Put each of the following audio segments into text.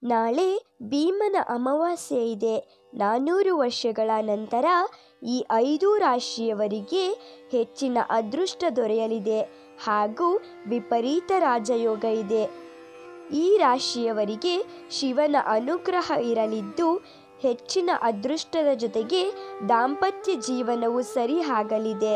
ನಾಳೆ ಭೀಮನ ಅಮಾವಾಸ್ಯೆ ಇದೆ ನಾನ್ನೂರು ವರ್ಷಗಳ ನಂತರ ಈ ಐದು ರಾಶಿಯವರಿಗೆ ಹೆಚ್ಚಿನ ಅದೃಷ್ಟ ದೊರೆಯಲಿದೆ ಹಾಗೂ ವಿಪರೀತ ರಾಜಯೋಗ ಇದೆ ಈ ರಾಶಿಯವರಿಗೆ ಶಿವನ ಅನುಗ್ರಹ ಇರಲಿದ್ದು ಹೆಚ್ಚಿನ ಅದೃಷ್ಟದ ಜೊತೆಗೆ ದಾಂಪತ್ಯ ಜೀವನವು ಸರಿ ಆಗಲಿದೆ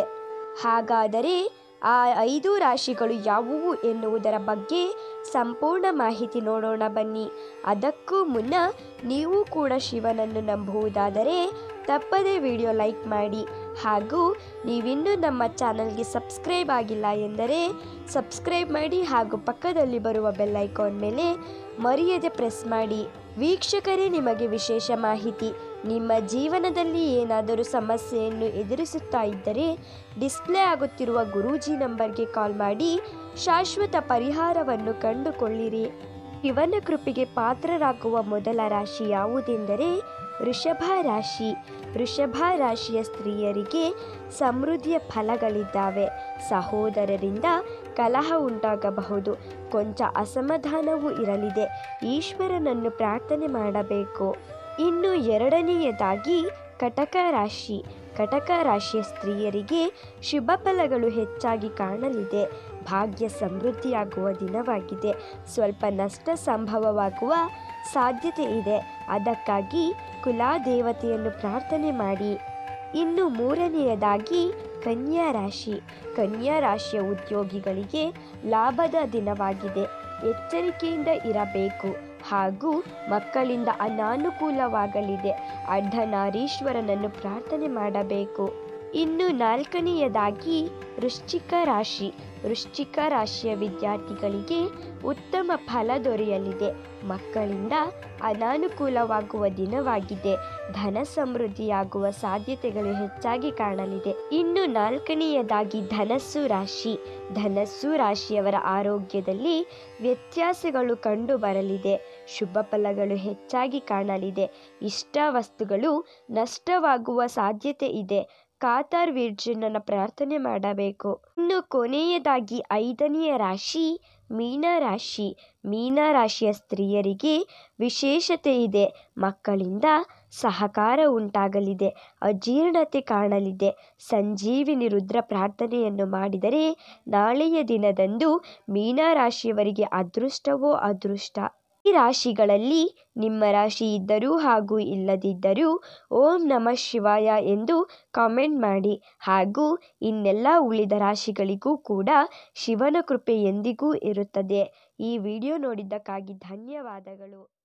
ಹಾಗಾದರೆ ಆ ಐದು ರಾಶಿಗಳು ಯಾವುವು ಎನ್ನುವುದರ ಬಗ್ಗೆ ಸಂಪೂರ್ಣ ಮಾಹಿತಿ ನೋಡೋಣ ಬನ್ನಿ ಅದಕ್ಕೂ ಮುನ್ನ ನೀವು ಕೂಡ ಶಿವನನ್ನು ನಂಬುವುದಾದರೆ ತಪ್ಪದೇ ವಿಡಿಯೋ ಲೈಕ್ ಮಾಡಿ ಹಾಗೂ ನೀವಿನ್ನೂ ನಮ್ಮ ಚಾನಲ್ಗೆ ಸಬ್ಸ್ಕ್ರೈಬ್ ಆಗಿಲ್ಲ ಎಂದರೆ ಸಬ್ಸ್ಕ್ರೈಬ್ ಮಾಡಿ ಹಾಗೂ ಪಕ್ಕದಲ್ಲಿ ಬರುವ ಬೆಲ್ ಐಕಾನ್ ಮೇಲೆ ಮರೆಯದೆ ಪ್ರೆಸ್ ಮಾಡಿ ವೀಕ್ಷಕರೇ ನಿಮಗೆ ವಿಶೇಷ ಮಾಹಿತಿ ನಿಮ್ಮ ಜೀವನದಲ್ಲಿ ಏನಾದರೂ ಸಮಸ್ಯೆಯನ್ನು ಎದುರಿಸುತ್ತಾ ಇದ್ದರೆ ಡಿಸ್ಪ್ಲೇ ಆಗುತ್ತಿರುವ ಗುರೂಜಿ ನಂಬರ್ಗೆ ಕಾಲ್ ಮಾಡಿ ಶಾಶ್ವತ ಪರಿಹಾರವನ್ನು ಕಂಡುಕೊಳ್ಳಿರಿ ಶಿವನ ಕೃಪೆಗೆ ಪಾತ್ರರಾಗುವ ಮೊದಲ ರಾಶಿ ಯಾವುದೆಂದರೆ ವೃಷಭ ರಾಶಿ ವೃಷಭ ರಾಶಿಯ ಸ್ತ್ರೀಯರಿಗೆ ಸಮೃದ್ಧಿಯ ಫಲಗಳಿದ್ದಾವೆ ಸಹೋದರರಿಂದ ಕಲಹ ಉಂಟಾಗಬಹುದು ಕೊಂಚ ಅಸಮಾಧಾನವೂ ಇರಲಿದೆ ಈಶ್ವರನನ್ನು ಪ್ರಾರ್ಥನೆ ಮಾಡಬೇಕು ಇನ್ನು ಎರಡನೆಯದಾಗಿ ಕಟಕ ರಾಶಿ ಕಟಕ ರಾಶಿಯ ಸ್ತ್ರೀಯರಿಗೆ ಶುಭ ಫಲಗಳು ಹೆಚ್ಚಾಗಿ ಕಾಣಲಿದೆ ಭಾಗ್ಯ ಸಮೃದ್ಧಿಯಾಗುವ ದಿನವಾಗಿದೆ ಸ್ವಲ್ಪ ನಷ್ಟ ಸಂಭವವಾಗುವ ಸಾಧ್ಯತೆ ಇದೆ ಅದಕ್ಕಾಗಿ ಕುಲಾದೇವತೆಯನ್ನು ಪ್ರಾರ್ಥನೆ ಮಾಡಿ ಇನ್ನು ಮೂರನೆಯದಾಗಿ ಕನ್ಯಾ ರಾಶಿ ಕನ್ಯಾ ರಾಶಿಯ ಉದ್ಯೋಗಿಗಳಿಗೆ ಲಾಭದ ದಿನವಾಗಿದೆ ಎಚ್ಚರಿಕೆಯಿಂದ ಇರಬೇಕು ಹಾಗೂ ಮಕ್ಕಳಿಂದ ಅನಾನುಕೂಲವಾಗಲಿದೆ ಅರ್ಧನಾರೀಶ್ವರನನ್ನು ಪ್ರಾರ್ಥನೆ ಮಾಡಬೇಕು ಇನ್ನು ನಾಲ್ಕನೆಯದಾಗಿ ವೃಶ್ಚಿಕ ರಾಶಿ ವೃಶ್ಚಿಕ ರಾಶಿಯ ವಿದ್ಯಾರ್ಥಿಗಳಿಗೆ ಉತ್ತಮ ಫಲ ದೊರೆಯಲಿದೆ ಮಕ್ಕಳಿಂದ ಅನಾನುಕೂಲವಾಗುವ ದಿನವಾಗಿದೆ ಧನ ಸಮೃದ್ಧಿಯಾಗುವ ಸಾಧ್ಯತೆಗಳು ಹೆಚ್ಚಾಗಿ ಕಾಣಲಿದೆ ಇನ್ನು ನಾಲ್ಕನೆಯದಾಗಿ ಧನಸ್ಸು ರಾಶಿ ಧನಸ್ಸು ರಾಶಿಯವರ ಆರೋಗ್ಯದಲ್ಲಿ ವ್ಯತ್ಯಾಸಗಳು ಕಂಡು ಬರಲಿದೆ ಶುಭ ಫಲಗಳು ಹೆಚ್ಚಾಗಿ ಕಾಣಲಿದೆ ಇಷ್ಟ ವಸ್ತುಗಳು ನಷ್ಟವಾಗುವ ಸಾಧ್ಯತೆ ಇದೆ ಕಾತಾರ್ ವಿರ್ಜನನ ಪ್ರಾರ್ಥನೆ ಮಾಡಬೇಕು ಇನ್ನು ಕೊನೆಯದಾಗಿ ಐದನೆಯ ರಾಶಿ ಮೀನ ರಾಶಿ ಮೀನ ರಾಶಿಯ ಸ್ತ್ರೀಯರಿಗೆ ವಿಶೇಷತೆ ಇದೆ ಮಕ್ಕಳಿಂದ ಸಹಕಾರ ಉಂಟಾಗಲಿದೆ ಅಜೀರ್ಣತೆ ಕಾಣಲಿದೆ ಸಂಜೀವಿನಿ ರುದ್ರ ಪ್ರಾರ್ಥನೆಯನ್ನು ಮಾಡಿದರೆ ನಾಳೆಯ ದಿನದಂದು ಮೀನ ರಾಶಿಯವರಿಗೆ ಅದೃಷ್ಟವೋ ಅದೃಷ್ಟ ಈ ರಾಶಿಗಳಲ್ಲಿ ನಿಮ್ಮ ರಾಶಿ ಇದ್ದರೂ ಹಾಗೂ ಇಲ್ಲದಿದ್ದರೂ ಓಂ ನಮಃ ಶಿವಾಯ ಎಂದು ಕಾಮೆಂಟ್ ಮಾಡಿ ಹಾಗೂ ಇನ್ನೆಲ್ಲ ಉಳಿದ ರಾಶಿಗಳಿಗೂ ಕೂಡ ಶಿವನ ಕೃಪೆ ಎಂದಿಗೂ ಇರುತ್ತದೆ ಈ ವಿಡಿಯೋ ನೋಡಿದ್ದಕ್ಕಾಗಿ ಧನ್ಯವಾದಗಳು